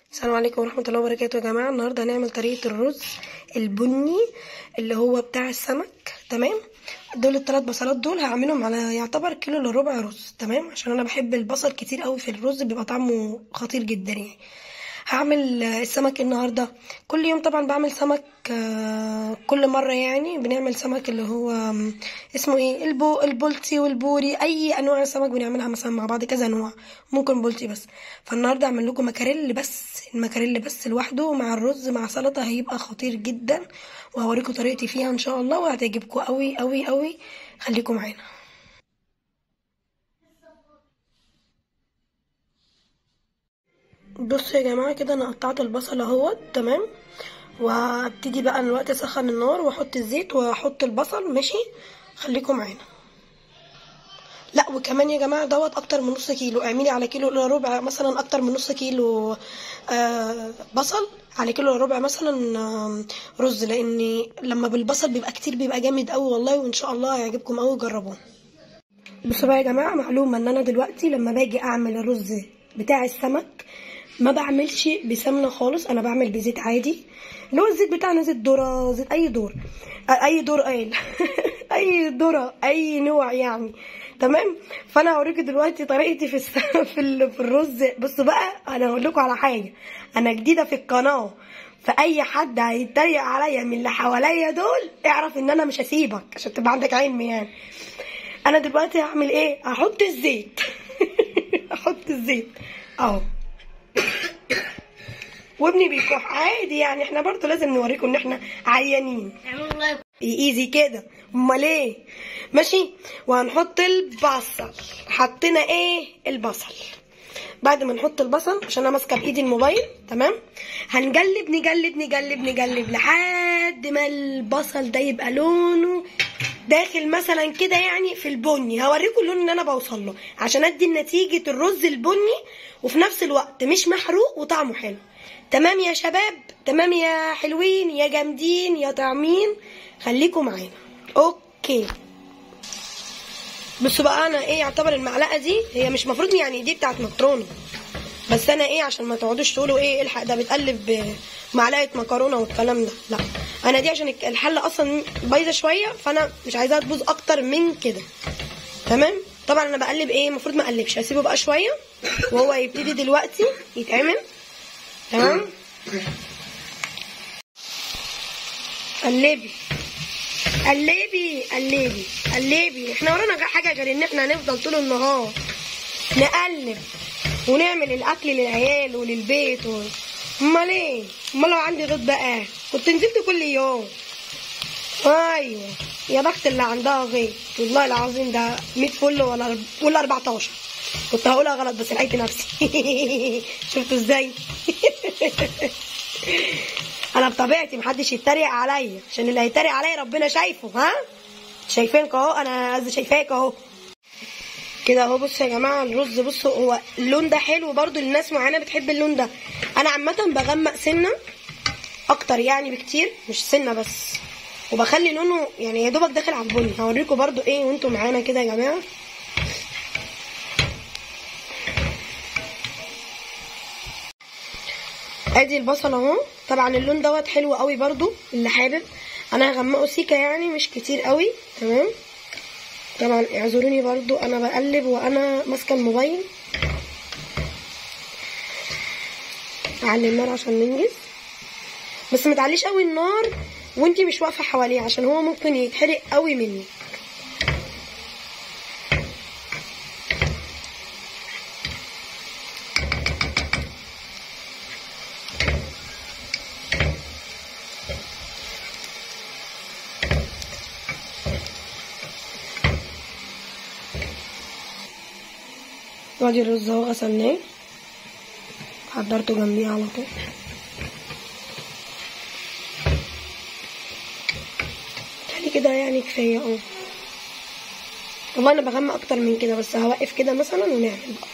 السلام عليكم ورحمة الله وبركاته يا جماعة النهاردة هنعمل طريقة الرز البني اللي هو بتاع السمك تمام دول الثلاث بصلات دول هعملهم على يعتبر كيلو الا ربع رز تمام عشان انا بحب البصل كتير قوي في الرز بيبقى طعمه خطير جدا يعني هعمل السمك النهارده كل يوم طبعا بعمل سمك آه، كل مره يعني بنعمل سمك اللي هو آم، اسمه ايه البو البولتي والبوري اي انواع السمك بنعملها مثلا مع بعض كذا نوع ممكن بولتي بس فالنهارده اعمل لكم مكاريل بس المكاريل بس لوحده مع الرز مع سلطه هيبقى خطير جدا وهوريكم طريقتي فيها ان شاء الله وهتعجبكم قوي قوي قوي خليكم معانا بصوا يا جماعه كده انا قطعت البصل اهوت تمام وابتدي بقى دلوقتي اسخن النار واحط الزيت واحط البصل ماشي خليكم معانا لا وكمان يا جماعه دوت اكتر من نص كيلو اعملي على كيلو الا ربع مثلا اكتر من نص كيلو آه بصل على كيلو الا ربع مثلا آه رز لان لما بالبصل بيبقى كتير بيبقى جامد قوي والله وان شاء الله هيعجبكم قوي جربوه بصوا بقى يا جماعه معلومه ان انا دلوقتي لما باجي اعمل الرز بتاع السمك ما بعملش بسمنه خالص انا بعمل بزيت عادي اللي هو الزيت بتاعنا زيت ذره زيت اي دور اي دور قايل اي ذره اي نوع يعني تمام فانا هوريكم دلوقتي طريقتي في الس... في, ال... في الرز بصوا بقى انا هقول لكم على حاجه انا جديده في القناه فاي حد هيتريق عليا من اللي حواليا دول اعرف ان انا مش هسيبك عشان تبقى عندك علم يعني انا دلوقتي هعمل ايه هحط الزيت احط الزيت اهو وابني بيكح عادي يعني احنا برضه لازم نوريكم ان احنا عيانين ايزي كده امال ايه ماشي وهنحط البصل حطينا ايه البصل بعد ما نحط البصل عشان انا ماسكه بايدي الموبايل تمام هنجلب نجلب نجلب نجلب لحد ما البصل ده يبقى لونه داخل مثلا كده يعني في البني هوريكم اللون اللي انا بوصل له عشان ادي نتيجه الرز البني وفي نفس الوقت مش محروق وطعمه حلو تمام يا شباب تمام يا حلوين يا جامدين يا طعمين خليكم معانا اوكي بصوا بقى انا ايه يعتبر المعلقه دي هي مش مفروض يعني دي بتاعت مكرونه بس انا ايه عشان ما تقعدوش تقولوا ايه الحق ده بتقلب بمعلقه مكرونه والكلام ده لا انا دي عشان الحله اصلا بايظه شويه فانا مش عايزاها تبوظ اكتر من كده تمام طبعا انا بقلب ايه المفروض ما اقلبش هسيبه بقى شويه وهو يبتدي دلوقتي يتعمل تمام قلبي قلبي قلبي قلبي احنا ورانا حاجه غير ان احنا هنفضل طول النهار نقلب ونعمل الاكل للعيال وللبيت و... امال ايه امال لو عندي غيط بقى كنت نزلت كل يوم ايوه يا بخت اللي عندها غيط والله العظيم ده 100 فل ولا ولا 14 كنت هقولها غلط بس لقيت نفسي شفتوا ازاي انا بطبيعتي محدش يتريق عليا عشان اللي هيتريق عليا ربنا شايفه ها شايفينك اهو انا قصدي شايفاك اهو كده اهو بصوا يا جماعه الرز بصوا هو اللون ده حلو برضو الناس معانا بتحب اللون ده انا عامه بغمق سنه اكتر يعني بكتير مش سنه بس وبخلي لونه يعني يا دوبك داخل على البني هوريكم برضو ايه وانتوا معانا كده يا جماعه ادي البصل اهو طبعا اللون دوت حلو قوي برضو اللي حابب انا هغمقه سيكه يعني مش كتير قوي تمام طبعا اعذروني برضو انا بقلب وانا ماسكه الموبايل اعلي النار عشان ننجز بس ما تعليش قوي النار وانتي مش واقفه حواليه عشان هو ممكن يتحرق قوي مني وادي الرز اهو غسلناه حضرته جنبيه على طول يعني كده يعني كفايه اه والله انا بغمق اكتر من كده بس هوقف كده مثلا ونعمل بقى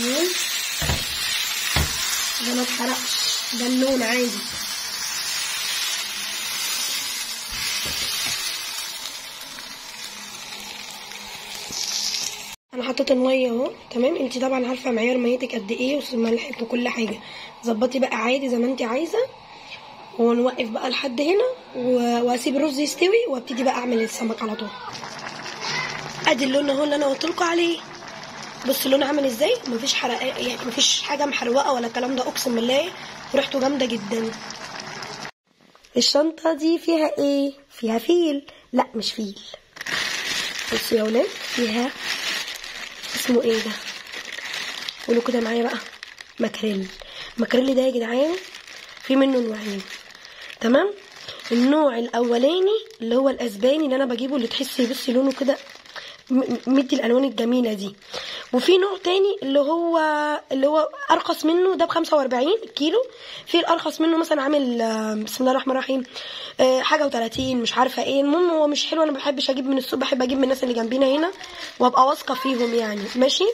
لون ده ما اتحرقش ده اللون عادي انا حطيت الميه اهو تمام انت طبعا عارفه معيار ميتك قد ايه وملحك وكل حاجه ظبطي بقى عادي زي ما انت عايزه ونوقف بقى لحد هنا و- واسيب الرز يستوي وابتدي بقى اعمل السمك على طول ادي اللون اهو اللي انا قلت لكم عليه بص اللون عامل ازاي مفيش حرق يعني مفيش حاجه محروقه ولا الكلام ده اقسم بالله وريحته جامده جدا الشنطه دي فيها ايه فيها فيل لا مش فيل بصوا يا ولاد فيها اسمه ايه ده قولوا كده معايا بقى ماكريل ماكريل ده يا جدعان في منه نوعين تمام النوع الاولاني اللي هو الاسباني اللي انا بجيبه اللي تحسي بصي لونه كده م- مدي الالوان الجميله دي وفي نوع تاني اللي هو اللي هو ارخص منه ده ب 45 كيلو في الارخص منه مثلا عامل آه، بسم الله الرحمن الرحيم آه، حاجه و30 مش عارفه ايه المهم هو مش حلو انا ما بحبش اجيب من السوق بحب اجيب من الناس اللي جنبينا هنا وابقى واثقه فيهم يعني ماشي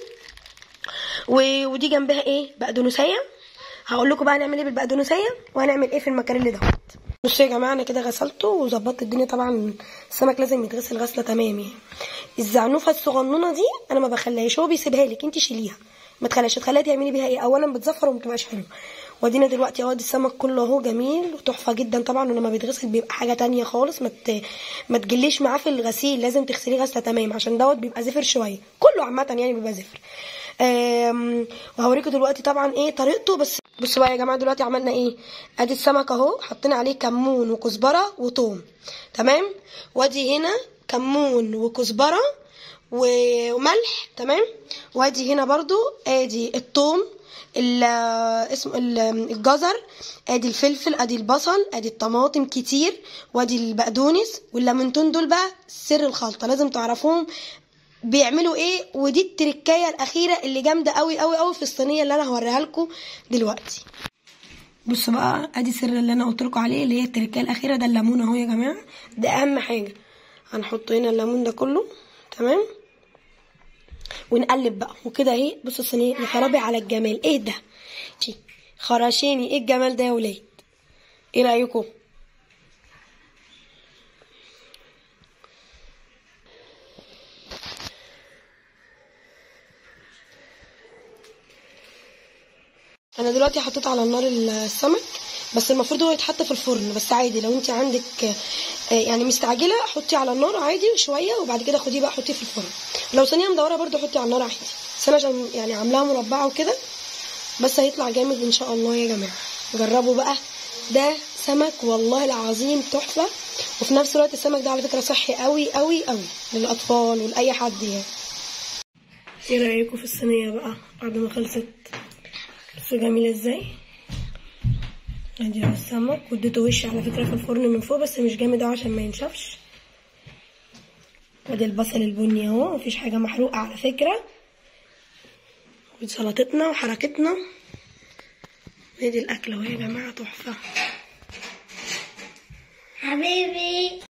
و... ودي جنبها ايه بقدونسيه هقول لكم بقى هنعمل ايه بالبقدونسيه وهنعمل ايه في المكاريل دوت بصوا يا جماعه انا كده غسلته وظبطت الدنيا طبعا السمك لازم يتغسل غسله تمام يعني الزعنوفه الصغنونه دي انا ما بخليهاش هو بيسيبها لك انت شيليها ما تخليهاش تخليها تعملي بيها ايه اولا بتزفر وما بتبقاش حلوه وادينا دلوقتي اهو ادي السمك كله اهو جميل وتحفه جدا طبعا ولما بيتغسل بيبقى حاجه تانية خالص ما ت... ما تجليش معاه في الغسيل لازم تغسليه غسله تمام عشان دوت بيبقى زفر شويه كله عامه يعني بيبقى زفر آم، وهوريكم دلوقتي طبعا ايه طريقته بس بصوا بقى يا جماعه دلوقتي عملنا ايه ادي السمك اهو حطينا عليه كمون وكزبره وثوم تمام وادي هنا كمون وكزبره و- وملح تمام وادي هنا برضو ادي الثوم ال- اسم ال- الجزر ادي الفلفل ادي البصل ادي الطماطم كتير وادي البقدونس والليمونتين دول بقى سر الخلطه لازم تعرفوهم بيعملوا ايه ودي التركايه الاخيره اللي جامده قوي قوي قوي في الصينيه اللي انا هوريها لكم دلوقتي بصوا بقى ادي سر اللي انا قلت لكم عليه اللي هي التركايه الاخيره ده الليمون اهو يا جماعه ده اهم حاجه هنحط هنا الليمون ده كله تمام ونقلب بقى وكده اهي بصوا الصينيه يا خرابي على الجمال ايه ده شي. خراشيني ايه الجمال ده يا ولاد ايه رايكم انا دلوقتي حطيت على النار السمك بس المفروض هو يتحط في الفرن بس عادي لو انت عندك آه، يعني مستعجله حطي على النار عادي شويه وبعد كده خديه بقى حطيه في الفرن لو صينيه مدوره برضو حطي على النار عادي بس انا عشان يعني عاملاها مربعه وكده بس هيطلع جامد ان شاء الله يا جماعه جربوا بقى ده سمك والله العظيم تحفه وفي نفس الوقت السمك ده على فكره صحي قوي قوي قوي للاطفال ولاي حد يعني ايه رايكم في الصينيه بقى بعد ما خلصت بصوا جميله ازاي ادي هو السمك واديته وش على فكره في الفرن من فوق بس مش جامد اوي عشان ما ينشفش ادي البصل البني اهو مفيش حاجه محروقه على فكره ودي سلطتنا وحركتنا ادي الاكل اهو يا جماعه تحفه حبيبي